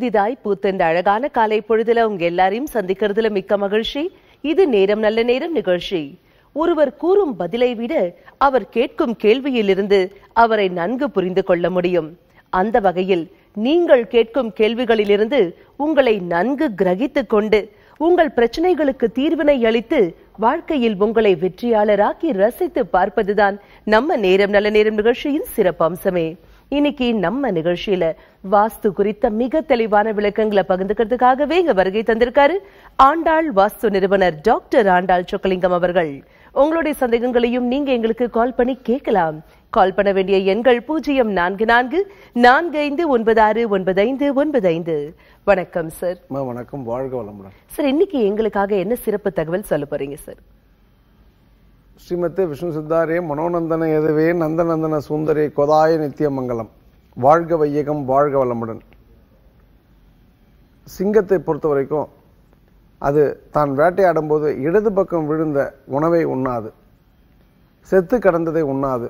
புதிதாய் பூத்தென்ற அழகான காலை பொழுதுல உங்க எல்லாரையும் சந்திக்கிறதுல மிக்க மகிழ்ச்சி இது நேரம் நல்ல நேரம் நிகழ்ச்சி ஒருவர் கூறும் பதிலை விட அவர் கேட்கும் கேள்வியிலிருந்து அவரை நன்கு புரிந்து கொள்ள முடியும் அந்த வகையில் நீங்கள் கேட்கும் கேள்விகளிலிருந்து உங்களை நன்கு கிரகித்துக் கொண்டு உங்கள் பிரச்சனைகளுக்கு தீர்வினை அளித்து வாழ்க்கையில் உங்களை வெற்றியாளராக்கி ரசித்து பார்ப்பதுதான் நம்ம நேரம் நல்ல நேரம் நிகழ்ச்சியின் சிறப்பம்சமே இன்னைக்கு நம்ம நிகழ்ச்சியில வாஸ்து குறித்த மிக தெளிவான விளக்கங்களை பகிர்ந்துக்கிறதுக்காகவே இங்க வருகை தந்திருக்காரு ஆண்டாள் வாஸ்து நிறுவனர் டாக்டர் ஆண்டாள் சொக்கலிங்கம் அவர்கள் உங்களுடைய சந்தேகங்களையும் நீங்க எங்களுக்கு கால் பண்ணி கேட்கலாம் கால் பண்ண வேண்டிய எண்கள் பூஜ்ஜியம் நான்கு நான்கு நான்கு ஐந்து ஒன்பது ஆறு ஒன்பது ஐந்து ஒன்பது ஐந்து வணக்கம் சார் அம்மா வணக்கம் வாழ்க வளமுடன் சார் இன்னைக்கு எங்களுக்காக என்ன சிறப்பு தகவல் சொல்ல போறீங்க சார் ஸ்ரீமத்தே விஷ்ணு சித்தாரே மனோநந்தன எதுவே நந்தநந்தன சுந்தரே கொதாய நித்தியமங்கலம் வாழ்க வையகம் வாழ்க வளமுடன் சிங்கத்தை பொறுத்த வரைக்கும் அது தான் வேட்டையாடும் போது இடது பக்கம் விழுந்த உணவை உண்ணாது செத்து கடந்ததை உண்ணாது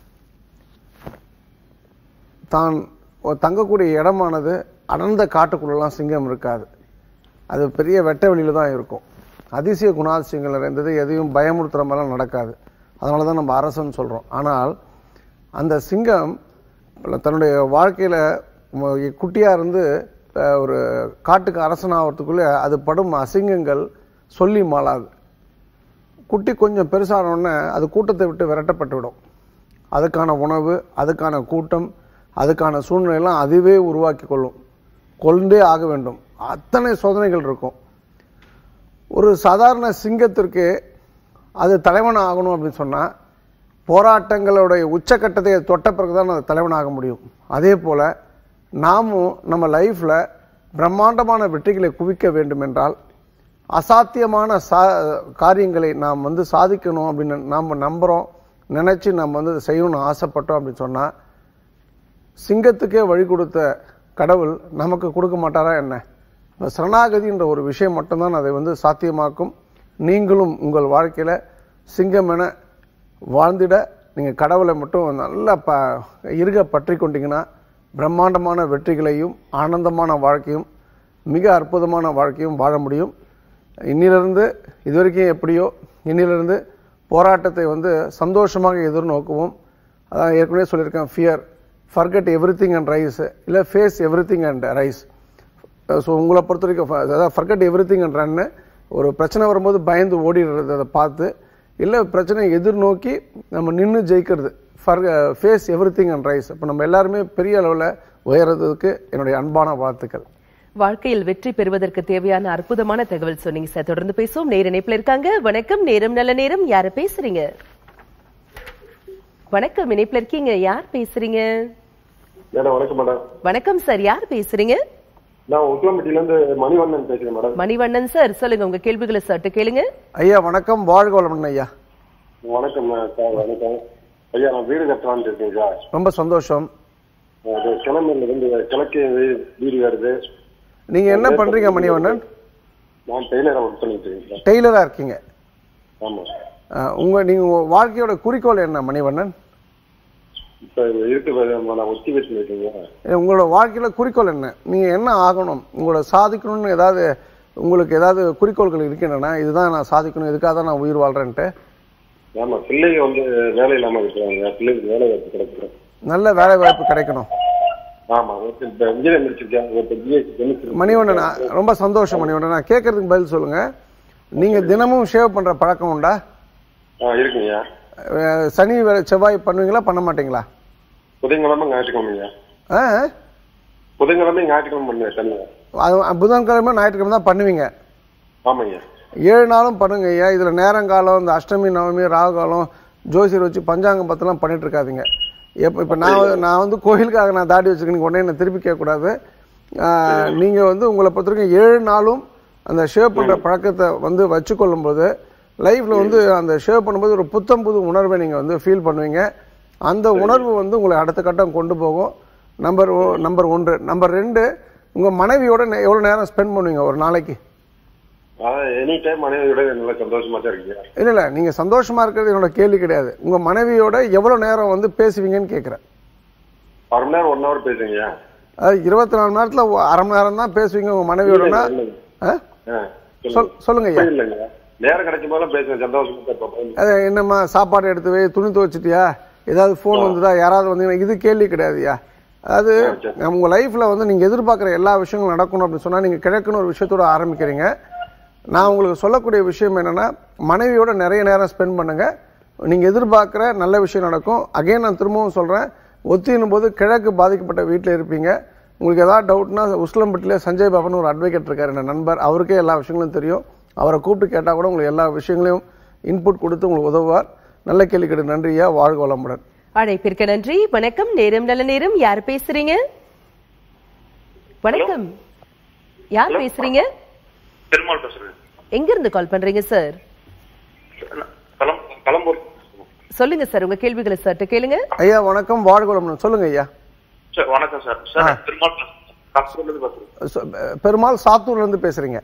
தான் தங்கக்கூடிய இடமானது அடர்ந்த காட்டுக்குள்ளெல்லாம் சிங்கம் இருக்காது அது பெரிய வெட்ட வெளியில தான் இருக்கும் அதிசய குணாதிசயங்கள் நிறைந்தது எதையும் பயமுறுத்துற மாதிரிலாம் நடக்காது அதனால தான் நம்ம அரசன் சொல்கிறோம் ஆனால் அந்த சிங்கம் தன்னுடைய வாழ்க்கையில் குட்டியாக இருந்து அஹ், ஒரு காட்டுக்கு அரசனாகிறதுக்குள்ளே அது படும் அசிங்கங்கள் சொல்லி மாளாது குட்டி கொஞ்சம் பெருசான உடனே அது கூட்டத்தை விட்டு விரட்டப்பட்டு விடும் அதுக்கான உணவு அதுக்கான கூட்டம் அதுக்கான சூழ்நிலையெல்லாம் அதுவே உருவாக்கி கொள்ளும் கொண்டே ஆக வேண்டும் அத்தனை சோதனைகள் இருக்கும் ஒரு சாதாரண சிங்கத்திற்கு அது தலைவன் ஆகணும் அப்படின்னு சொன்னால் போராட்டங்களுடைய உச்சக்கட்டத்தை அது தொட்ட பிறகு தான் அது தலைவனாக முடியும் அதே போல் நாமும் நம்ம லைஃப்பில் பிரம்மாண்டமான வெற்றிகளை குவிக்க வேண்டும் என்றால் அசாத்தியமான சா காரியங்களை நாம் வந்து சாதிக்கணும் அப்படின்னு நாம் நம்புகிறோம் நினச்சி நம்ம வந்து அதை செய்யணும்னு ஆசைப்பட்டோம் அப்படின்னு சொன்னால் சிங்கத்துக்கே வழி கொடுத்த கடவுள் நமக்கு கொடுக்க மாட்டாரா என்ன இந்த சரணாகதின்ற ஒரு விஷயம் மட்டும்தான் அதை வந்து சாத்தியமாக்கும் நீங்களும் உங்கள் வாழ்க்கையில் சிங்கம் என வாழ்ந்திட நீங்கள் கடவுளை மட்டும் நல்லா ப இருக பற்றி கொண்டீங்கன்னா பிரம்மாண்டமான வெற்றிகளையும் ஆனந்தமான வாழ்க்கையும் மிக அற்புதமான வாழ்க்கையும் வாழ முடியும் இன்னிலிருந்து இதுவரைக்கும் எப்படியோ இன்னிலிருந்து போராட்டத்தை வந்து சந்தோஷமாக எதிர்நோக்குவோம் அதான் ஏற்கனவே சொல்லியிருக்கேன் fear forget everything and rise இல்லை face everything and rise so உங்களை பொறுத்த வரைக்கும் ஃப- அதாவது ஃபர்கெட் எவ்ரி திங் அண்ட் ரன்னு ஒரு பிரச்சனை வரும்போது பயந்து ஓடிடுறது அதை பார்த்து இல்லை பிரச்சனையை எதிர்நோக்கி நம்ம நின்று ஜெயிக்கிறது ஃபர் face everything and rise இப்போ நம்ம எல்லாருமே பெரிய அளவில் உயர்றதுக்கு என்னுடைய அன்பான வாழ்த்துக்கள் வாழ்க்கையில் வெற்றி பெறுவதற்கு தேவையான அற்புதமான தகவல் சொன்னீங்க சார் தொடர்ந்து பேசுவோம் நேர இணைப்புல இருக்காங்க வணக்கம் நேரம் நல்ல நேரம் யாரு பேசுறீங்க வணக்கம் இணைப்புல இருக்கீங்க யார் பேசுறீங்க மேடம் வணக்கம் மேடம் வணக்கம் சார் யார் பேசுறீங்க நான் உத்திரம்பட்டியில இருந்து மணிவண்ணன் பேசுறேன் மேடம் மணிவண்ணன் சார் சொல்லுங்க உங்க கேள்விகளை சட்டு கேளுங்க ஐயா வணக்கம் வாழ்க வளமுடன் ஐயா வணக்கம் சார் வணக்கம் ஐயா நான் வீடு கட்டலான்னு இருக்கேன் சார் ரொம்ப சந்தோஷம் அது கிளம்புல இருந்து கிழக்கு வீ- வீடு வருது நீங்கள் என்ன பண்ணுறீங்க மணிவண்ணன் நான் டெய்லரை ஒர்க் பண்ணிட்டு இருக்கேன் சார் டெய்லராக இருக்கீங்க ஆமா அஹ், உங்க நீங்கள் உங்கள் வாழ்க்கையோட குறிக்கோள் என்ன மணிவண்ணன் இப்ப இருக்கு பாரு, நான் ஒத்தி வச்சு இருக்கீங்க ஏ, உங்களோட வாழ்க்கையில குறிக்கோள் என்ன நீங்க என்ன ஆகணும் உங்களோட சாதிக்கணும்னு ஏதாவது உங்களுக்கு ஏதாவது குறிக்கோள்கள் இருக்கின்றன இதுதான் நான் சாதிக்கணும் இதுக்காக தான் நான் உயிர் வாழ்றேன்ட்டு ஆமா பிள்ளைங்க வந்து வேலை இல்லாம இருக்கிறாங்க பிள்ளைங்க வேலை வாய்ப்பு கிடைக்கிறேன் நல்ல வேலை வாய்ப்பு கிடைக்கணும் ஆமா ஒருத்தர் இப்ப இன்ஜினியர் முடிச்சிருக்கேன் ஒருத்தர் பிஎஸ்சி கெமிஸ்ட்ரி மணிவண்ணன் நான் ரொம்ப சந்தோஷம் மணிவண்ணன் நான் கேட்கறதுக்கு பதில் சொல்லுங்க நீங்க தினமும் ஷேவ் பண்ற பழக்கம் உண்டா ஆ இருக்குங்க அஹ், சனி வேலை செவ்வாய் பண்ணுவீங்களா பண்ண மாட்டீங்களா புதன்கிழமை ஞாயிற்றுக்கிழமைங்க ஆ புதன்கிழமை ஞாயிற்றுக்கிழமை பண்ணுவேன் தனியா அது புதன்கிழமை ஞாயிற்றுக்கிழமை தான் பண்ணுவீங்க ஆமாங்க ஏழு நாளும் பண்ணுங்க ஐயா இதுல நேரங்காலம் இந்த அஷ்டமி நவமி ராகுகாலம் ஜோசியர் வச்சு பஞ்சாங்கம் பத்தெல்லாம் பண்ணிட்டு இருக்காதீங்க எப்போ இப்போ நான் வந்து- நான் வந்து கோயிலுக்காக நான் தாடி வச்சுக்கணும் உடனே என்ன திருப்பி கேட்கக்கூடாது ஆஹ், நீங்க வந்து உங்களை பொறுத்த வரைக்கும் ஏழு நாளும் அந்த ஷேவ் பண்ற பழக்கத்தை வந்து வச்சுக்கொள்ளும் போது லைஃப்ல வந்து அந்த ஷேவ் பண்ணும்போது ஒரு புத்தம் புது உணர்வை நீங்க வந்து ஃபீல் பண்ணுவீங்க அந்த உணர்வு வந்து உங்களை அடுத்த கட்டம் கொண்டு போகும் நம்பர் நம்பர் ஒன்று நம்பர் ரெண்டு உங்க மனைவியோட நே- எவ்வளவு நேரம் ஸ்பெண்ட் பண்ணுவீங்க ஒரு நாளைக்கு அதான் எனி டைம் மனைவியோட நல்லா சந்தோஷமா தான் இருக்கீங்க இல்ல இல்ல நீங்க சந்தோஷமா இருக்கிறது என்னோட கேள்வி கிடையாது உங்க மனைவியோட எவ்வளவு நேரம் வந்து பேசுவீங்கன்னு கேக்குறேன் அரை மணி நேரம் ஒன் ஹவர் பேசுங்க அதாவது இருபத்தி நாலு மணி நேரத்துல ஒ- அரை மணி நேரம் தான் பேசுவீங்க உங்க மனைவியோடனா இல்லைங்க. ஆ? ஆ, சொல் சொல்லுங்க ஐயா இப்ப இல்லைங்க நேரம் கிடைக்கும் போதெல்லாம் பேசுவேன் சந்தோஷமா இருப்பேன். அது என்னம்மா சாப்பாடு எடுத்து வை துணி துவைச்சிட்டியா ஏதாவது ஃபோன் வந்துதா யாராவது வந்தீங்கன்னா இது கேள்வி கிடையாதுயா அதாவது நம்ம உங்க லைஃப்ல வந்து நீங்க எதிர்பார்க்குற எல்லா விஷயங்களும் நடக்கணும் அப்படின்னு சொன்னா நீங்க கிழக்குன்னு ஒரு விஷயத்தோட ஆரம்பிக்கிறீங்க நான் உங்களுக்கு சொல்லக்கூடிய விஷயம் என்னன்னா மனைவியோட நிறைய நேரம் ஸ்பெண்ட் பண்ணுங்க நீங்க எதிர்பார்க்குற நல்ல விஷயம் நடக்கும் அகைன் நான் திரும்பவும் சொல்றேன் ஒத்தினும் போது கிழக்கு பாதிக்கப்பட்ட வீட்டில் இருப்பீங்க உங்களுக்கு ஏதாவது டவுட்னா உஸ்லம்பட்டியில் சஞ்சய் பாபன் ஒரு அட்வொகேட் இருக்காரு என் நண்பர் அவருக்கே எல்லா விஷயங்களும் தெரியும் அவரை கூப்பிட்டு கேட்டால் கூட உங்களுக்கு எல்லா விஷயங்களையும் இன்புட் கொடுத்து உங்களுக்கு உதவுவார் நல்ல கேள்வி நன்றியா வாழ்க வளமுடன் அழைப்பிற்கு நன்றி வணக்கம் நேரம் நல்ல நேரம் யார் பேசுறீங்க வணக்கம் யார் பேசுறீங்க பெருமாள் பேசுறேன் எங்க இருந்து கால் பண்றீங்க சார் களம் களம்பூர் சொல்லுங்க சார் உங்க கேள்விகளை சார்ட்ட கேளுங்க ஐயா வணக்கம் வாழ்க வளமுடன் சொல்லுங்க ஐயா சார் வணக்கம் சார் சார் பெருமாள் பேசுறேன் கலம்பூர்ல இருந்து பேசுறேன் சொ- பெருமாள் சாத்தூர்ல இருந்து பேசுறீங்க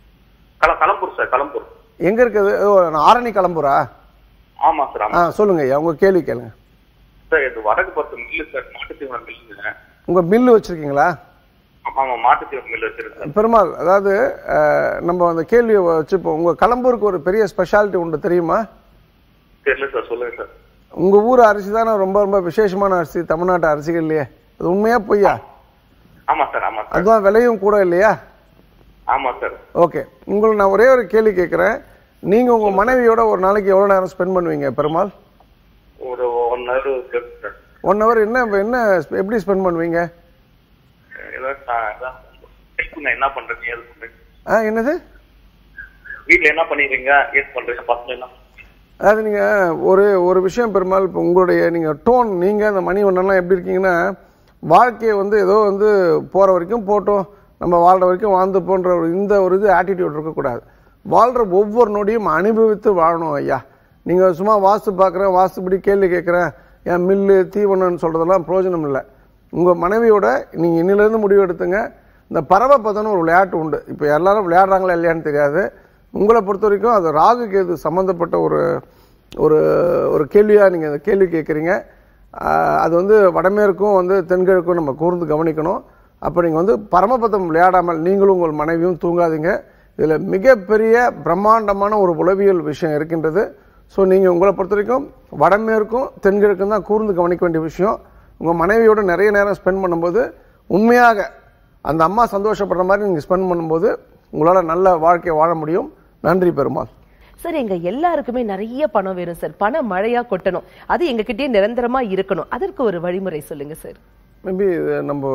கல களம்பூர் சார் களம்பூர் எங்க இருக்குது ஓ, நான் ஆரணி கிளம்புறா ஆமா சார் ஆ ஆமா சொல்லுங்க ஐயா உங்க கேள்வி கேளுங்க சார் இது வடக்கு பார்த்த மில்லு சார் மாட்டுத்தீவன மில்லுங்க உங்க மில்லு வச்சிருக்கீங்களா ஆமா மாட்டுத்தீவன மில்லு வச்சிருக்கேன் பெருமாள் அதாவது அஹ், நம்ம அந்த கேள்வியை வச்சுப்போம் உங்க கலம்பூருக்கு ஒரு பெரிய ஸ்பெஷாலிட்டி உண்டு தெரியுமா தெரியல சார் சொல்லுங்க சார் உங்க ஊர் அரிசி தானே ரொம்ப ரொம்ப விசேஷமான அரிசி தமிழ்நாட்டு அரிசிகள்லயே அது உண்மையா பொய்யா ஆமா சார் ஆமா சார் அதுதான் விலையும் கூட இல்லையா ஆமா சார் ஓகே உங்களை நான் ஒரே ஒரு கேள்வி கேட்குறேன் நீங்க உங்க மனைவியோட ஒரு நாளைக்கு எவ்வளவு நேரம் ஸ்பெண்ட் பண்ணுவீங்க பெருமாள் ஒரு one hour sir one hour என்ன என்ன எப்படி ஸ்பெண்ட் பண்ணுவீங்க ஏதாவது சா- அதான் help என்ன பண்றீங்க ஏது பண்றீங்க ஆ என்னது வீட்ல என்ன பண்ணிடுறீங்க ஏது பண்றீங்க பசங்க என்ன அதாவது நீங்க ஒரு ஒரு விஷயம் பெருமாள் இப்போ உங்களுடைய நீங்க டோன் நீங்க அந்த மணி ஒன்றெல்லாம் எப்படி இருக்கீங்கன்னா வாழ்க்கையை வந்து ஏதோ வந்து போற வரைக்கும் போட்டோம் நம்ம வாழ்ற வரைக்கும் வாழ்ந்து போன்ற ஒரு இந்த ஒரு இது ஆட்டிடியூட் இருக்கக்கூடாது வாழ்ற ஒவ்வொரு நொடியும் அனுபவித்து வாழணும் ஐயா நீங்க சும்மா வாஸ்து பார்க்குறேன் வாஸ்துபடி கேள்வி கேட்குறேன் என் மில்லு தீவனம்னு சொல்றதெல்லாம் பிரயோஜனம் இல்லை உங்க மனைவியோட நீங்க இன்னிலிருந்து முடிவு எடுத்துங்க இந்த பறவை பதன்னு ஒரு விளையாட்டு உண்டு இப்போ எல்லாரும் விளையாடுறாங்களா இல்லையான்னு தெரியாது உங்களை பொறுத்த வரைக்கும் அது ராகு கேது சம்பந்தப்பட்ட ஒரு ஒரு ஒரு கேள்வியாக நீங்கள் இந்த கேள்வி கேட்குறீங்க அது வந்து வடமேற்கும் வந்து தென்கிழக்கும் நம்ம கூர்ந்து கவனிக்கணும் அப்போ நீங்கள் வந்து பரமபதம் விளையாடாமல் நீங்களும் உங்கள் மனைவியும் தூங்காதீங்க இதில் மிகப்பெரிய பிரம்மாண்டமான ஒரு உளவியல் விஷயம் இருக்கின்றது ஸோ நீங்கள் உங்களை பொறுத்த வரைக்கும் வடமேற்கும் தென்கிழக்கும் தான் கூர்ந்து கவனிக்க வேண்டிய விஷயம் உங்கள் மனைவியோட நிறைய நேரம் ஸ்பெண்ட் பண்ணும்போது உண்மையாக அந்த அம்மா சந்தோஷப்படுற மாதிரி நீங்கள் ஸ்பெண்ட் பண்ணும்போது உங்களால் நல்ல வாழ்க்கையை வாழ முடியும் நன்றி பெருமாள் சார் எங்க எல்லாருக்குமே நிறைய பணம் வேணும் சார் பண மழையா கொட்டணும் அது எங்க கிட்டயே நிரந்தரமா இருக்கணும் அதற்கு ஒரு வழிமுறை சொல்லுங்க சார் மேபி நம்ம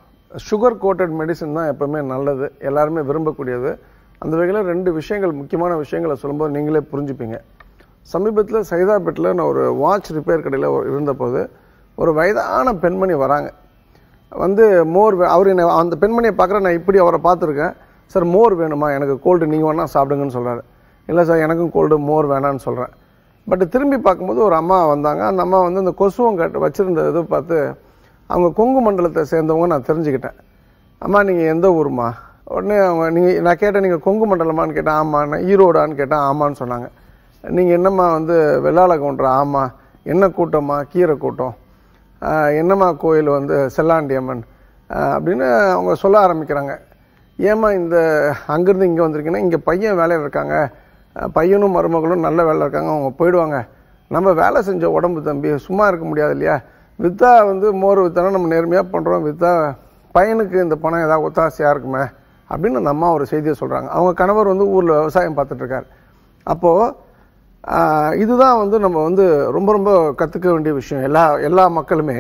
சுகர் கோட்டட் மெடிசன் தான் எப்பவுமே நல்லது எல்லாருமே விரும்பக்கூடியது அந்த வகையில் ரெண்டு விஷயங்கள் முக்கியமான விஷயங்களை சொல்லும்போது நீங்களே புரிஞ்சுப்பீங்க சமீபத்தில் சைதாப்பேட்டில் நான் ஒரு வாட்ச் ரிப்பேர் கடையில் இருந்தபோது ஒரு வயதான பெண்மணி வராங்க வந்து மோர் வே- அவர் என்ன அந்த பெண்மணியை பார்க்குற நான் இப்படி அவரை பார்த்துருக்கேன் சார் மோர் வேணுமா எனக்கு கோல்டு நீங்கள் வேணா சாப்பிடுங்கன்னு சொல்கிறாரு இல்லை சார் எனக்கும் கோல்டு மோர் வேணான்னு சொல்கிறேன் பட் திரும்பி பார்க்கும்போது ஒரு அம்மா வந்தாங்க அந்த அம்மா வந்து இந்த கொசுவம் கட்டு வச்சுருந்த இது பார்த்து அவங்க கொங்கு மண்டலத்தை சேர்ந்தவங்க நான் தெரிஞ்சுக்கிட்டேன் அம்மா நீங்கள் எந்த ஊருமா உடனே அவங்க நீங்கள் நான் கேட்டேன் நீங்கள் கொங்கு மண்டலமான்னு கேட்டேன் ஆமாம் நான் ஈரோடான்னு கேட்டேன் ஆமான்னு சொன்னாங்க நீங்கள் என்னம்மா வந்து வெள்ளாள கவுண்டரா ஆமாம் என்ன கூட்டம்மா கீரை கூட்டம் ஆஹ் என்னம்மா கோயில் வந்து செல்லாண்டி அம்மன் ஆஹ் அப்படின்னு அவங்க சொல்ல ஆரம்பிக்கிறாங்க ஏம்மா இந்த அங்கேருந்து இங்கே வந்திருக்கீங்கன்னா இங்கே பையன் வேலையில் இருக்காங்க ஆஹ் பையனும் மருமகளும் நல்ல வேலை இருக்காங்க அவங்க போயிடுவாங்க நம்ம வேலை செஞ்ச உடம்பு தம்பி சும்மா இருக்க முடியாது இல்லையா வித்தா வந்து மோர் வித்தானா நம்ம நேர்மையாக பண்ணுறோம் வித்தா பையனுக்கு இந்த பணம் ஏதாவது ஒத்தாசையாக இருக்குமே அப்படின்னு அந்த அம்மா ஒரு செய்தியை சொல்கிறாங்க அவங்க கணவர் வந்து ஊரில் விவசாயம் பார்த்துட்டு இருக்காரு அப்போது ஆஹ் இதுதான் வந்து நம்ம வந்து ரொம்ப ரொம்ப கற்றுக்க வேண்டிய விஷயம் எல்லா எல்லா மக்களுமே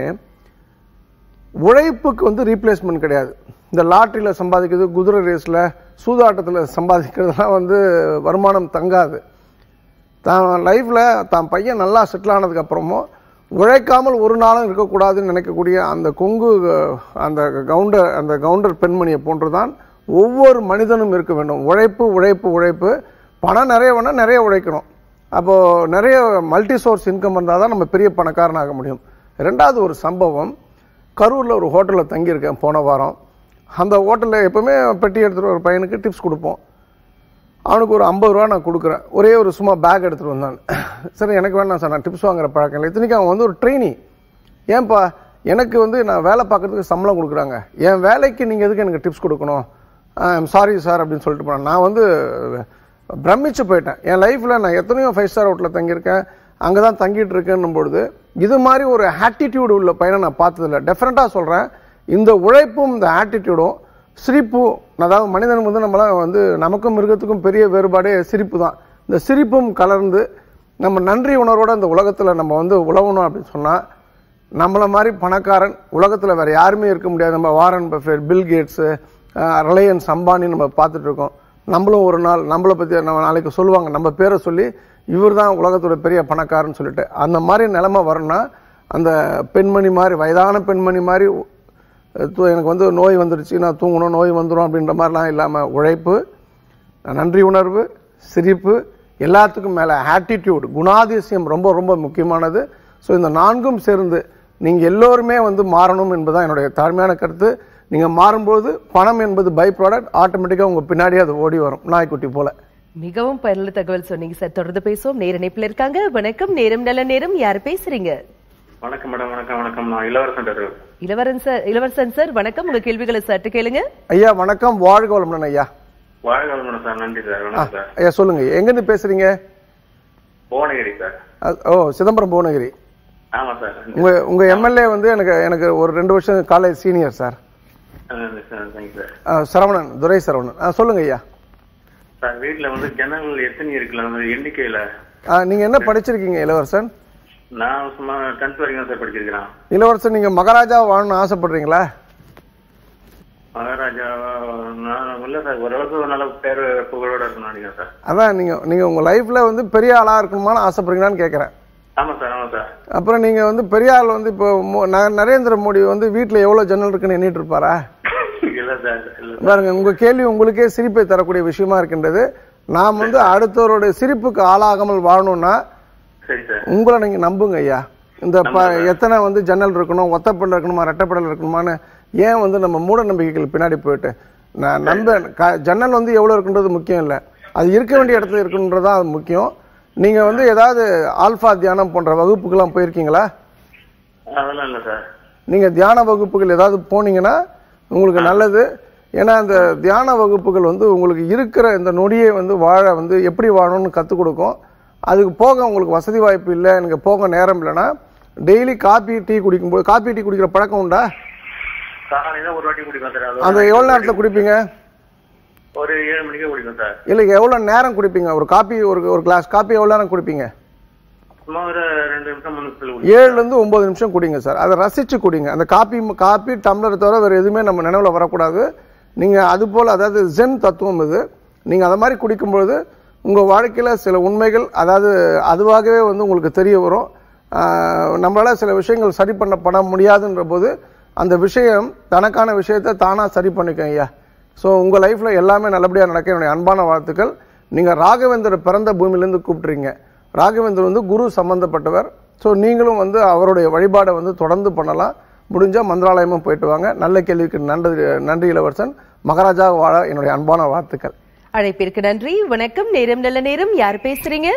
உழைப்புக்கு வந்து ரீப்ளேஸ்மெண்ட் கிடையாது இந்த லாட்டரியில் சம்பாதிக்கிறது குதிரை ரேஸில் சூதாட்டத்தில் சம்பாதிக்கிறதுலாம் வந்து வருமானம் தங்காது தான் லைஃப்பில் தான் பையன் நல்லா செட்டில் ஆனதுக்கு அப்புறமும் உழைக்காமல் ஒரு நாளும் இருக்கக்கூடாதுன்னு நினைக்கக்கூடிய அந்த கொங்கு அஹ், அந்த கவுண்டர் அந்த கவுண்டர் பெண்மணியை போன்றுதான் ஒவ்வொரு மனிதனும் இருக்க வேண்டும் உழைப்பு உழைப்பு உழைப்பு பணம் நிறைய வேணால் நிறைய உழைக்கணும் அப்போது நிறைய மல்டி சோர்ஸ் இன்கம் இருந்தால் தான் நம்ம பெரிய பணக்காரனாக முடியும் ரெண்டாவது ஒரு சம்பவம் கரூரில் ஒரு ஹோட்டலில் தங்கியிருக்கேன் போன வாரம் அந்த ஹோட்டலில் எப்பவுமே பெட்டி எடுத்துகிட்டு ஒரு பையனுக்கு டிப்ஸ் கொடுப்போம் அவனுக்கு ஒரு ஐம்பது ரூபா நான் கொடுக்குறேன் ஒரே ஒரு சும்மா பேக் எடுத்துகிட்டு வந்தான் சரி எனக்கு வேணாம் சார் நான் டிப்ஸ் வாங்குற பழக்கம் இல்லை இத்தனைக்கும் அவன் வந்து ஒரு ட்ரெயினி ஏன்பா எனக்கு வந்து நான் வேலை பார்க்கறதுக்கு சம்பளம் கொடுக்குறாங்க என் வேலைக்கு நீங்கள் எதுக்கு எனக்கு டிப்ஸ் கொடுக்கணும் சாரி சார் அப்படின்னு சொல்லிட்டு போனேன் நான் வந்து பிரமிச்சு போயிட்டேன் என் லைஃப்பில் நான் எத்தனையோ ஃபைவ் ஸ்டார் ஹோட்டலில் தங்கியிருக்கேன் அங்கே தான் தங்கிட்டு இருக்கேன்னும் பொழுது இது மாதிரி ஒரு ஆட்டிடியூடு உள்ள பையனை நான் பார்த்ததில்ல டெஃபரெண்ட்டாக சொல்கிறேன் இந்த உழைப்பும் இந்த ஆட்டிடியூடும் சிரிப்பும் அதாவது மனிதன் வந்து நம்மளாம் வந்து நமக்கும் மிருகத்துக்கும் பெரிய வேறுபாடே சிரிப்பு தான் இந்த சிரிப்பும் கலர்ந்து நம்ம நன்றி உணர்வோட இந்த உலகத்தில் நம்ம வந்து உழவணும் அப்படின்னு சொன்னால் நம்மள மாதிரி பணக்காரன் உலகத்தில் வேற யாருமே இருக்க முடியாது நம்ம Warren Buffett Bill Gates Reliance Ambani நம்ம பார்த்துட்டு இருக்கோம் நம்மளும் ஒரு நாள் நம்மளை பற்றி நம்ம நாளைக்கு சொல்லுவாங்க நம்ம பேரை சொல்லி இவர் தான் உலகத்தோட பெரிய பணக்காரன்னு சொல்லிட்டு அந்த மாதிரி நிலைமை வரணும்னா அந்த பெண்மணி மாதிரி வயதான பெண்மணி மாதிரி தூ- எனக்கு வந்து நோய் வந்துடுச்சு நான் தூங்கணும் நோய் வந்துடும் அப்படின்ற மாதிரிலாம் இல்லாமல் உழைப்பு நன்றி உணர்வு சிரிப்பு எல்லாத்துக்கும் மேலே ஆட்டிடியூட் குணாதிசயம் ரொம்ப ரொம்ப முக்கியமானது ஸோ இந்த நான்கும் சேர்ந்து நீங்கள் எல்லோருமே வந்து மாறணும் என்பதுதான் என்னுடைய தாழ்மையான கருத்து நீங்கள் மாறும்போது பணம் என்பது பை ப்ராடக்ட் ஆட்டோமேட்டிக்காக உங்கள் பின்னாடியே அது ஓடி வரும் நாய்க்குட்டி போல மிகவும் பயனுள்ள தகவல் சொன்னீங்க சார் தொடர்ந்து பேசுவோம் நேர இணைப்புல இருக்காங்க வணக்கம் நேரம் நல்ல நேரம் யார் பேசுறீங்க வணக்கம் மேடம் வணக்கம் வணக்கம் நான் இளவரசன் பேசுறேன் இளவரசன் சார் இளவரசன் சார் வணக்கம் உங்க கேள்விகளை சற்று கேளுங்க ஐயா வணக்கம் வாழ்க வளமுடன் ஐயா வாழ்க வளமுடன் சார் நன்றி சார் ஆ, வணக்கம் சார் ஐயா சொல்லுங்க எங்கேருந்து பேசுறீங்க புவனகிரி சார் அ- ஓ சிதம்பரம் புவனகிரி ஆமா சார் உங்க உங்க எம்எல்ஏ வந்து எனக்கு எனக்கு ஒரு ரெண்டு வருஷம் college senior sir thank you sir ஆ, சரவணன் துரை சரவணன் ஆ, சொல்லுங்க ஐயா சார் வீட்டுல வந்து ஜன்னல் எத்தனை இருக்குல்ல அந்த எண்ணிக்கையில ஆ, நீங்க என்ன படிச்சிருக்கீங்க இளவரசன் நான் சும்மா டென்த் வரைக்கும் தான் சார் படிச்சிருக்கிறேன் இளவரசன் நீங்க மகாராஜா வாழணும்னு ஆசைப்படுறீங்களா மகாராஜா நான் இல்ல சார் ஓரளவுக்கு நல்ல பேர் புகழோட இருக்கணும் நினைக்கிறேன் சார் அதான் நீங்க நீங்க உங்க லைஃப்ல வந்து பெரிய ஆளா இருக்கணுமான்னு ஆசைப்படுறீங்களான்னு கேக்குறேன் ஆமா சார் ஆமா சார் அப்புறம் நீங்க வந்து பெரிய ஆள் வந்து இப்போ மோ- ந- நரேந்திர மோடி வந்து வீட்டுல எவ்வளவு ஜன்னல் இருக்குன்னு எண்ணிட்டு இருப்பாரா இல்ல சார் இல்ல சார் பாருங்க உங்க கேள்வி உங்களுக்கே சிரிப்பை தரக்கூடிய விஷயமா இருக்கின்றது நாம் வந்து அடுத்தவருடைய சிரிப்புக்கு ஆளாகாமல் வாழணும்னா சரி சார் உங்களை நீங்க நம்புங்க ஐயா இந்த ப- எத்தனை வந்து ஜன்னல் இருக்கணும் ஒத்தப்படல் இருக்கணுமா ரெட்டப்படல் இருக்கணுமான்னு ஏன் வந்து நம்ம மூட நம்பிக்கைகள் பின்னாடி போயிட்டு நான் நம்ப க- ஜன்னல் வந்து எவ்வளவு இருக்குன்றது முக்கியம் இல்லை அது இருக்க வேண்டிய இடத்துல இருக்குன்றது தான் அது முக்கியம் நீங்க வந்து ஏதாவது ஆல்பா தியானம் போன்ற வகுப்புக்கெல்லாம் போயிருக்கீங்களா அதெல்லாம் இல்ல சார் நீங்க தியான வகுப்புகள் ஏதாவது போனீங்கன்னா உங்களுக்கு நல்லது ஏன்னா அந்த தியான வகுப்புகள் வந்து உங்களுக்கு இருக்கிற இந்த நொடியை வந்து வாழ வந்து எப்படி வாழணும்னு கற்றுக் கொடுக்கும் அதுக்கு போக உங்களுக்கு வசதி வாய்ப்பு இல்லை எனக்கு போக நேரம் இல்லைன்னா டெய்லி காபி டீ குடிக்கும்போது காபி டீ குடிக்கிற பழக்கம் உண்டா காலையில ஒரு வாட்டி குடிப்பேன் சார் அது அந்த எவ்வளோ நேரத்தில் குடிப்பீங்க ஒரு ஏழு மணிக்கே குடிப்பேன் சார் இல்லை எவ்வளோ நேரம் குடிப்பீங்க ஒரு காபி ஒரு ஒரு கிளாஸ் காபி எவ்வளோ நேரம் குடிப்பீங்க சும்மா ஒரு ரெண்டு நிமிஷம் மூணு நிமிஷத்துல குடிப்பேன் ஏழுலேருந்து ஒன்பது நிமிஷம் குடிங்க சார் அதை ரசிச்சு குடிங்க அந்த காப்பி காப்பி டம்ளர் தவிர வேறு எதுவுமே நம்ம நினைவில் வரக்கூடாது நீங்கள் அது போல் அதாவது ஜென் தத்துவம் இது நீங்கள் அதை மாதிரி குடிக்கும்பொழுது உங்கள் வாழ்க்கையில் சில உண்மைகள் அதாவது அதுவாகவே வந்து உங்களுக்கு தெரிய வரும் ஆஹ் நம்மளால சில விஷயங்கள் சரி பண்ண பண்ண முடியாதுன்ற போது அந்த விஷயம் தனக்கான விஷயத்தை தானாக சரி பண்ணிக்கும் ஐயா ஸோ உங்கள் லைஃப்பில் எல்லாமே நல்லபடியாக நடக்க என்னுடைய அன்பான வாழ்த்துக்கள் நீங்கள் ராகவேந்தர் பிறந்த பூமியிலேருந்து கூப்பிட்றீங்க ராகவேந்தர் வந்து குரு சம்பந்தப்பட்டவர் ஸோ நீங்களும் வந்து அவருடைய வழிபாடை வந்து தொடர்ந்து பண்ணலாம் முடிஞ்சால் மந்திராலயமும் போயிட்டு வாங்க நல்ல கேள்விக்கு நன்றி நன்றி இளவரசன் மகாராஜா வாழ என்னுடைய அன்பான வாழ்த்துக்கள் அழைப்பிற்கு நன்றி வணக்கம் நேரம் நல்ல நேரம் யார் பேசுறீங்க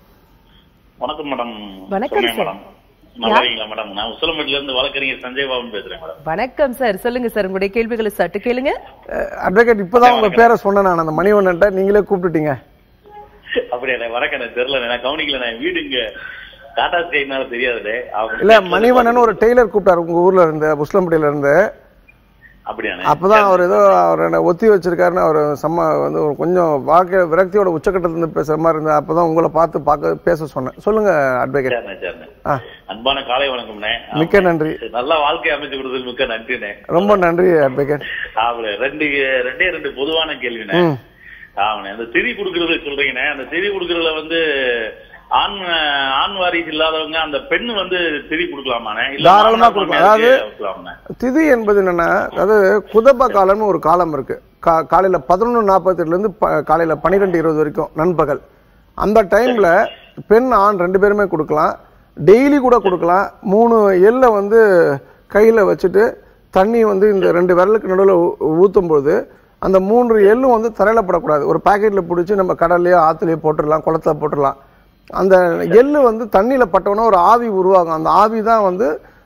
வணக்கம் மேடம் வணக்கம் சோனியா சார். மேடம் நல்லா இருக்கீங்களா மேடம் நான் உசிலம்பேட்டில இருந்து வழக்கறிஞர் சஞ்சய் பாபன் பேசுறேன் மேடம் வணக்கம் சார் சொல்லுங்க சார் உங்களுடைய கேள்விகளை சற்று கேளுங்க அட்வொகேட் இப்போதான் உங்கள் பேரை சொன்னேன் நான் அந்த மணிவண்ணன்ட்ட நீங்களே கூப்பிட்டுட்டீங்க அப்படியா நான் வரக்க எனக்கு தெரியல நான் கவனிக்கல நான் வீடு இங்க டாடா ஸ்கைனால தெரியாதுலே அவங்க இல்லை மணிவண்ணன் ஒரு டெய்லர் கூப்பிட்டாரு உங்கள் ஊரில் இருந்து முஸ்லம்பட்டியில இருந்து அப்படியானே அப்பதான் அவர் ஏதோ அவர் என்ன ஒத்தி வச்சிருக்காருன்னு அவர் செம்ம வந்து ஒரு கொஞ்சம் வாழ்க்கை விரக்தியோட உச்சக்கட்டத்துல இருந்து பேசுற மாதிரி இருந்தது அப்பதான் உங்களை பார்த்து பார்க்க பேச சொன்னேன் சொல்லுங்க அட்வொகேட் சரிண்ணே சரிண்ணே ஆ அன்பான காலை வணக்கம்ண்ணே மிக்க நன்றி நல்ல வாழ்க்கை அமைச்சு கொடுத்தது மிக்க நன்றிண்ணே ரொம்ப நன்றி அட்வொகேட் ஆவல ரெண்டு ரெண்டே ரெண்டு பொதுவான கேள்விண்ணே ம் ஆமாண்ணே அந்த திதி கொடுக்கறது சொல்றீங்கண்ணே அந்த திதி கொடுக்கறதுல வந்து ஆண் ஆண் வாரிசு இல்லாதவங்க அந்த பெண்ணு வந்து திதி கொடுக்கலாமாண்ணே இல்ல தாராளமா மாமனார் கொடுக்கலாம். மாமியாருக்கு அதாவது- கொடுக்கலாமாண்ணே? திதி என்பது என்னன்னா அதாவது குதப காலம்னு ஒரு காலம் இருக்கு கா- காலையில பதினொன்று நாற்பத்தெட்டுல இருந்து ப- காலையில பன்னிரெண்டு இருபது வரைக்கும் நண்பகல் அந்த டைம்ல பெண் ஆண் ரெண்டு பேருமே கொடுக்கலாம் டெய்லி கூட கொடுக்கலாம் மூணு எல்லை வந்து கையில வச்சுட்டு தண்ணி வந்து இந்த ரெண்டு விரலுக்கு நடுவில் ஊற்றும் போது அந்த மூன்று எள்ளும் வந்து தரையில படக்கூடாது ஒரு பாக்கெட்ல பிடிச்சி நம்ம கடல்லையோ ஆத்துலயோ போட்டுடலாம் குளத்துல போட்டுடலாம் அந்த எள்ளு வந்து தண்ணியில பட்டவொன்னே ஒரு ஆவி உருவாகும் அந்த ஆவி தான் வந்து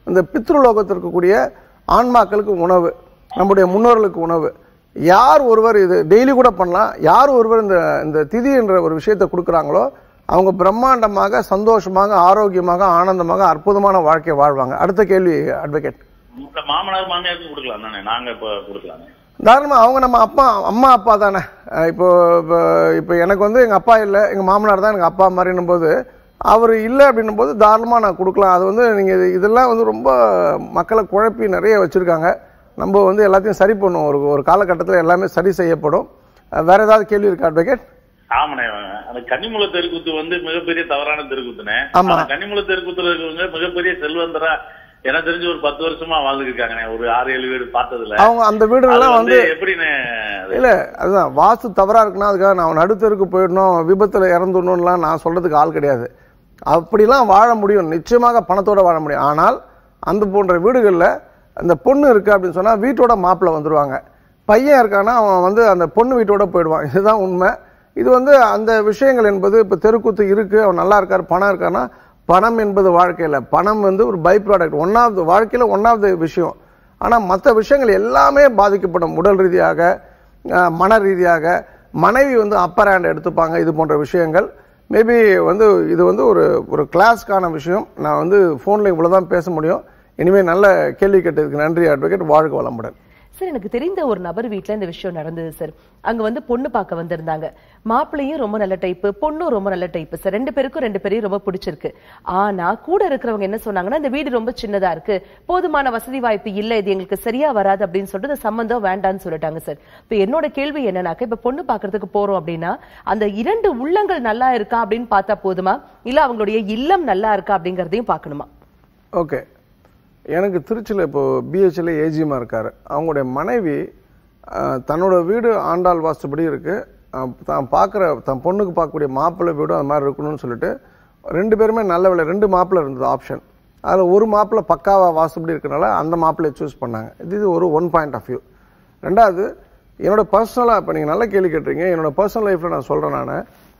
இந்த பித்ருலோகத்தில் இருக்கக்கூடிய ஆன்மாக்களுக்கு உணவு நம்முடைய முன்னோர்களுக்கு உணவு யார் ஒருவர் இது டெய்லி கூட பண்ணலாம் யார் ஒருவர் இந்த இந்த திதி என்ற ஒரு விஷயத்தை கொடுக்குறாங்களோ அவங்க பிரம்மாண்டமாக சந்தோஷமாக ஆரோக்கியமாக ஆனந்தமாக அற்புதமான வாழ்க்கையை வாழ்வாங்க அடுத்த கேள்வி அட்வொகேட் இந்த மாமனார் மாமியாருக்கு கொடுக்கலாம் தானே நாங்க இப்ப கொடுக்கலாமே தாராளமா அவங்க நம்ம அப்பா அம்மா அப்பா தானே அஹ் இப்போ இப்போ இப்போ எனக்கு வந்து எங்கள் அப்பா இல்லை எங்கள் மாமனார் தான் எனக்கு அப்பா மாதிரின்னும் போது அவர் இல்லை அப்படின்னும் போது தாராளமாக நான் கொடுக்கலாம் அது வந்து நீங்கள் இதெல்லாம் வந்து ரொம்ப மக்களை குழப்பி நிறைய வச்சுருக்காங்க நம்ம வந்து எல்லாத்தையும் சரி பண்ணுவோம் ஒரு ஒரு காலகட்டத்தில் எல்லாமே சரி செய்யப்படும் அஹ் வேற ஏதாவது கேள்வி இருக்கா அட்வொகேட் ஆமாண்ணே அந்த கன்னிமுல தெருக்கூத்து வந்து மிகப்பெரிய தவறான தெருக்கூத்துனே ஆமா. ஆனா கன்னிமுல தெருக்கூத்துல இருக்கவங்க மிகப்பெரிய செல்வந்தரா எனக்கு தெரிஞ்சு ஒரு பத்து வருஷமா வாழ்ந்துட்டு இருக்காங்கண்ணே ஒரு ஆறு ஏழு வீடு பார்த்ததுல அவங்க அந்த அது வீடுகள்லாம் வந்து வந்து எப்படிண்ணே அது? இல்ல அதுதான் வாஸ்து தவறா இருக்குன்னா அதுக்காக நான் நடுத்தருக்கு போயிடணும் விபத்துல இறந்துடணும்லாம் நான் சொல்றதுக்கு ஆள் கிடையாது அப்படிலாம் வாழ முடியும் நிச்சயமாக பணத்தோட வாழ முடியும் ஆனால் அந்த போன்ற வீடுகளில் அந்த பொண்ணு இருக்கு அப்படின்னு சொன்னா வீட்டோட மாப்பிள்ளை வந்துருவாங்க பையன் இருக்கானா அவன் வந்து அந்த பொண்ணு வீட்டோட போயிடுவான் இதுதான் உண்மை இது வந்து அந்த விஷயங்கள் என்பது இப்போ தெருக்கூத்து இருக்கு அவன் நல்லா இருக்காரு பணம் இருக்கானா பணம் என்பது வாழ்க்கையில பணம் வந்து ஒரு பை ப்ராடக்ட் ஒன்னாவது வாழ்க்கையில ஒன்னாவது விஷயம் ஆனா மற்ற விஷயங்கள் எல்லாமே பாதிக்கப்படும் உடல் ரீதியாக அஹ், மன ரீதியாக மனைவி வந்து அப்பர் ஹேண்ட் எடுத்துப்பாங்க இது போன்ற விஷயங்கள் மேபி வந்து இது வந்து ஒரு ஒரு கிளாஸ்க்கான விஷயம் நான் வந்து ஃபோனில் இவ்வளோ தான் பேச முடியும் இனிமேல் நல்ல கேள்வி கேட்டதுக்கு நன்றி அட்வொகேட் வாழ்க வளமுடன் சார் எனக்கு தெரிந்த ஒரு நபர் வீட்ல இந்த விஷயம் நடந்தது சார் அங்க வந்து பொண்ணு பார்க்க வந்திருந்தாங்க மாப்பிள்ளையும் ரொம்ப நல்ல டைப் பொண்ணும் ரொம்ப நல்ல டைப் சார் ரெண்டு பேருக்கும் ரெண்டு பேரையும் ரொம்ப பிடிச்சிருக்கு ஆனா கூட இருக்கிறவங்க என்ன சொன்னாங்கன்னா இந்த வீடு ரொம்ப சின்னதா இருக்கு போதுமான வசதி வாய்ப்பு இல்ல இது எங்களுக்கு சரியா வராது அப்படின்னு சொல்லிட்டு இந்த சம்பந்தம் வேண்டாம்னு சொல்லிட்டாங்க சார் இப்ப என்னோட கேள்வி என்னன்னாக்க இப்ப பொண்ணு பார்க்கிறதுக்கு போறோம் அப்படின்னா அந்த இரண்டு உள்ளங்கள் நல்லா இருக்கா அப்படின்னு பார்த்தா போதுமா இல்ல அவங்களுடைய இல்லம் நல்லா இருக்கா அப்படிங்கறதையும் பார்க்கணுமா ஓகே எனக்கு திருச்சியில் இப்போ பிஹெச்ல ஏஜிஎம்மா இருக்காரு அவங்களுடைய மனைவி அஹ், தன்னோட வீடு ஆண்டாள் வாஸ்துபடி இருக்கு அஹ், தான் பார்க்குற தன் பொண்ணுக்கு பார்க்கக்கூடிய மாப்பிள்ளை வீடும் அது மாதிரி இருக்கணும்னு சொல்லிட்டு ரெண்டு பேருமே நல்ல வேலை ரெண்டு மாப்பிள்ளை இருந்தது ஆப்ஷன் அதில் ஒரு மாப்பிள்ளை பக்காவா வாஸ்துபடி இருக்கனால அந்த மாப்பிள்ளையை சூஸ் பண்ணாங்க இது ஒரு ஒன் பாயிண்ட் ஆஃப் வியூ ரெண்டாவது என்னோட பர்சனலாக இப்போ நீங்கள் நல்ல கேள்வி கேட்டிருக்கீங்க என்னோட பர்சனல் லைஃப்பில் நான் சொல்கிறேன் நான்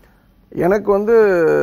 எனக்கு வந்து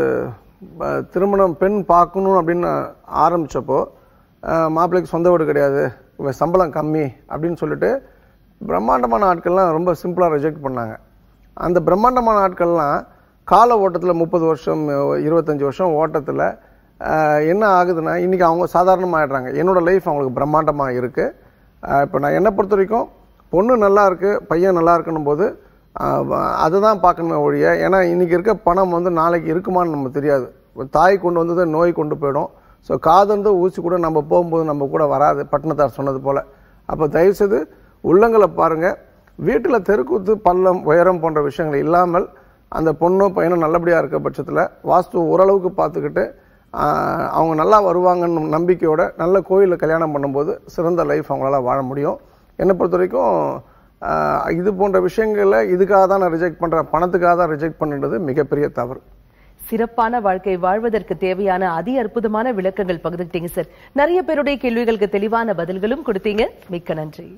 அஹ், திருமணம் பெண் பார்க்கணும் அப்படின்னு நான் ஆரம்பிச்சப்போ அஹ், மாப்பிள்ளைக்கு சொந்த வீடு கிடையாது இவன் சம்பளம் கம்மி அப்படின்னு சொல்லிட்டு பிரம்மாண்டமான ஆட்கள்லாம் ரொம்ப சிம்பிளாக ரிஜெக்ட் பண்ணாங்க அந்த பிரம்மாண்டமான ஆட்கள்லாம் கால ஓட்டத்தில் முப்பது வருஷம் அஹ், இருபத்தஞ்சு வருஷம் ஓட்டத்தில் என்ன ஆகுதுன்னா இன்னைக்கு அவங்க சாதாரணமாகிடுறாங்க என்னோட லைஃப் அவங்களுக்கு பிரம்மாண்டமாக இருக்குது இப்போ நான் என்னை பொறுத்த வரைக்கும் பொண்ணு நல்லா இருக்கு பையன் நல்லா இருக்கணும் போது அதுதான் பார்க்கணுமே ஒழிய ஏன்னா இன்னைக்கு இருக்க பணம் வந்து நாளைக்கு இருக்குமான்னு நம்ம தெரியாது ஒரு தாய் கொண்டு வந்தது நோய் கொண்டு போயிடும் ஸோ காதந்து ஊசி கூட நம்ம போகும்போது நம்ம கூட வராது பட்டினத்தார் சொன்னது போல அப்போ தயவுசெய்து உள்ளங்களை பாருங்க வீட்டில் தெருக்கூத்து பள்ளம் உயரம் போன்ற விஷயங்கள் இல்லாமல் அந்த பொண்ணோ பையனோ நல்லபடியாக இருக்க பட்சத்தில் வாஸ்து ஓரளவுக்கு பார்த்துக்கிட்டு ஆஹ், அவங்க நல்லா வருவாங்கன்னு நம்பிக்கையோட நல்ல கோயிலில் கல்யாணம் பண்ணும்போது சிறந்த லைஃப் அவங்களால வாழ முடியும் என்னை பொறுத்த வரைக்கும் ஆஹ், இது போன்ற விஷயங்களை இதுக்காக தான் நான் ரிஜெக்ட் பண்ணுறேன் பணத்துக்காக தான் ரிஜெக்ட் பண்ணுறது மிகப்பெரிய தவறு சிறப்பான வாழ்க்கை வாழ்வதற்கு தேவையான அதி அற்புதமான விளக்கங்கள் பகிர்ந்துட்டீங்க சார் நிறைய பேருடைய கேள்விகளுக்கு தெளிவான பதில்களும் கொடுத்தீங்க மிக்க நன்றி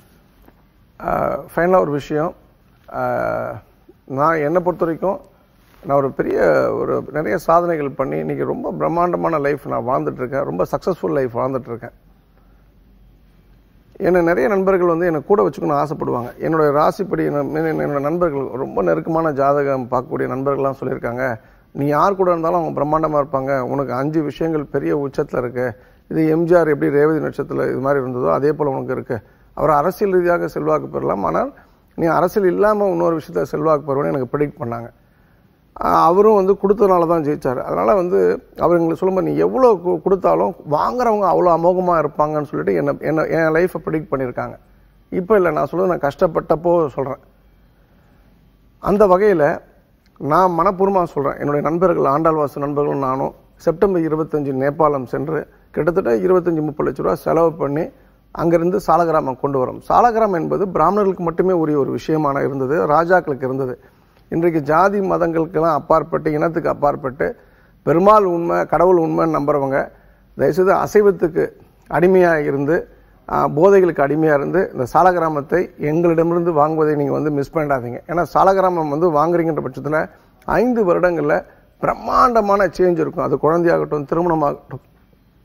ஃபைனலாக ஒரு விஷயம் ஆஹ், நான் என்னை பொறுத்த வரைக்கும் நான் ஒரு பெரிய ஒரு நிறைய சாதனைகள் பண்ணி இன்னைக்கு ரொம்ப பிரம்மாண்டமான லைஃப் நான் வாழ்ந்துட்டு இருக்கேன் ரொம்ப சக்ஸஸ்ஃபுல் லைஃப் வாழ்ந்துட்டு இருக்கேன் என்னை நிறைய நண்பர்கள் வந்து என்னை கூட வச்சுக்கணும்னு ஆசைப்படுவாங்க என்னோட ராசிப்படி என்ன- என்ன- என்னோட நண்பர்கள் ரொம்ப நெருக்கமான ஜாதகம் பார்க்கக்கூடிய நண்பர்கள்லாம் சொல்லியிருக்காங்க நீ யார் கூட இருந்தாலும் அவங்க பிரம்மாண்டமாக இருப்பாங்க உனக்கு அஞ்சு விஷயங்கள் பெரிய உச்சத்தில் இருக்கு இது எம்ஜிஆர் எப்படி ரேவதி நட்சத்திரத்தில் இது மாதிரி இருந்ததோ அதே போல் உனக்கு இருக்கு அவர் அரசியல் ரீதியாக செல்வாக்கு பெறலாம் ஆனால் நீ அரசியல் இல்லாமல் இன்னொரு விஷயத்த செல்வாக்கு பெறுவேன்னு எனக்கு ப்ரிடிக்ட் பண்ணாங்க ஆஹ் அவரும் வந்து கொடுத்ததுனால தான் ஜெயிச்சார் அதனால வந்து அவர் எங்களுக்கு சொல்லும்போது நீ எவ்வளோ கு- கொடுத்தாலும் வாங்குறவங்க அவ்வளோ அமோகமாக இருப்பாங்கன்னு சொல்லிட்டு என்ன என்ன என் லைஃப்பை ப்ரிடிக்ட் பண்ணியிருக்காங்க இப்போ இல்லை நான் சொல்றது நான் கஷ்டப்பட்டப்போ சொல்கிறேன் அந்த வகையில் நான் மனப்பூர்வமாக சொல்கிறேன் என்னுடைய நண்பர்கள் ஆண்டாள்வாசு நண்பர்களும் நானும் செப்டம்பர் இருபத்தஞ்சு நேபாளம் சென்று கிட்டத்தட்ட இருபத்தஞ்சு முப்பது லட்ச ரூபா செலவு பண்ணி அங்கிருந்து சாலகிராமம் கொண்டு வரோம் சாலகிராமம் என்பது பிராமணர்களுக்கு மட்டுமே உரிய ஒரு விஷயமான இருந்தது ராஜாக்களுக்கு இருந்தது இன்றைக்கு ஜாதி மதங்களுக்கெல்லாம் அப்பாற்பட்டு இனத்துக்கு அப்பாற்பட்டு பெருமாள் உண்மை கடவுள் உண்மைன்னு நம்புறவங்க தயவுசெய்து அசைவத்துக்கு அடிமையாக இருந்து ஆஹ், போதைகளுக்கு அடிமையாக இருந்து இந்த சாலகிராமத்தை எங்களிடமிருந்து வாங்குவதை நீங்கள் வந்து மிஸ் பண்ணிடாதீங்க ஏன்னா சாலகிராமம் வந்து வாங்குறீங்கன்ற பட்சத்தில் ஐந்து வருடங்களில் பிரம்மாண்டமான சேஞ்ச் இருக்கும் அது குழந்தையாகட்டும் திருமணமாகட்டும்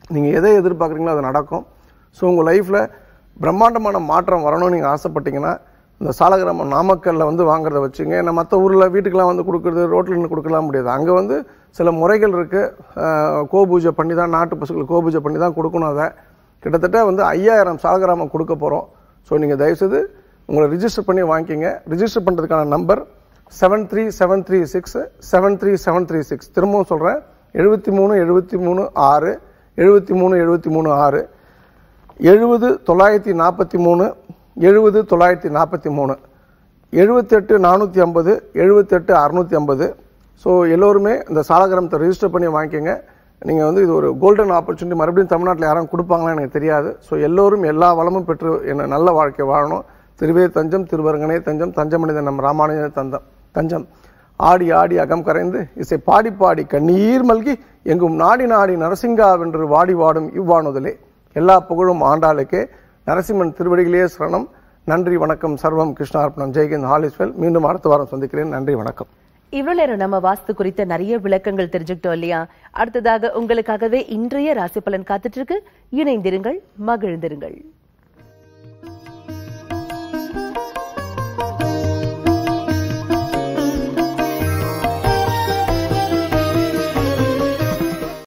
நீங்கள் எதை எதிர்பார்க்குறீங்களோ அது நடக்கும் ஸோ உங்கள் லைஃப்பில் பிரம்மாண்டமான மாற்றம் வரணும்னு நீங்கள் ஆசைப்பட்டீங்கன்னா இந்த சாலகிராமம் நாமக்கல்ல வந்து வாங்குறத வச்சுங்க ஏன்னா மற்ற ஊரில் வீட்டுக்கெல்லாம் வந்து கொடுக்குறது ரோட்டில் நின்று கொடுக்கலாம் முடியாது அங்கே வந்து சில முறைகள் இருக்குது கோபூஜை பண்ணி தான் நாட்டு பசுக்கள் கோபூஜை பண்ணி தான் கொடுக்கணும் அதை கிட்டத்தட்ட வந்து ஐயாயிரம் சாலகிராமம் கொடுக்க போகிறோம் ஸோ நீங்கள் தயவுசெய்து உங்களை ரிஜிஸ்டர் பண்ணி வாங்கிக்கிங்க ரிஜிஸ்டர் பண்ணுறதுக்கான number seven three seven three six seven three seven three six திரும்பவும் சொல்கிறேன் எழுபத்தி மூணு எழுபத்தி மூணு ஆறு எழுபத்தி மூணு எழுபத்தி மூணு ஆறு எழுபது தொள்ளாயிரத்தி நாற்பத்தி மூணு எழுபது தொள்ளாயிரத்தி நாற்பத்தி மூணு எழுபத்தெட்டு நானூற்றி ஐம்பது எழுபத்தெட்டு அறுநூற்றி ஐம்பது ஸோ எல்லோருமே இந்த சாலகிராமத்தை ரெஜிஸ்டர் பண்ணி வாங்கிக்கோங்க நீங்கள் வந்து இது ஒரு கோல்டன் ஆப்பர்ச்சுனிட்டி மறுபடியும் தமிழ்நாட்டில் யாரும் கொடுப்பாங்களா எனக்கு தெரியாது ஸோ எல்லோரும் எல்லா வளமும் பெற்று என்ன நல்ல வாழ்க்கை வாழணும் திருவே தஞ்சம் திருவரங்கனே தஞ்சம் தஞ்சமனிதன் நம் ராமானுஜ தந்தம் தஞ்சம் ஆடி ஆடி அகம் கரைந்து இசை பாடி பாடி கண்ணீர் மல்கி எங்கும் நாடி நாடி நரசிங்காவென்று வாடி வாடும் இவ்வாணுதலே எல்லா புகழும் ஆண்டாளுக்கே நரசிம்மன் திருவடிகளே சரணம் நன்றி வணக்கம் சர்வம் கிருஷ்ணார்ப்பணம் ஜெய்கிந்த் ஹாலிஸ்வெல் மீண்டும் அடுத்த வாரம் சந்திக்கிறேன் நன்றி வணக்கம் இவ்வளவு நேரம் நம்ம வாஸ்து குறித்த நிறைய விளக்கங்கள் தெரிஞ்சுக்கிட்டோம் இல்லையா அடுத்ததாக உங்களுக்காகவே இன்றைய ராசி பலன் காத்துட்டு இருக்கு இணைந்திருங்கள் மகிழ்ந்திருங்கள்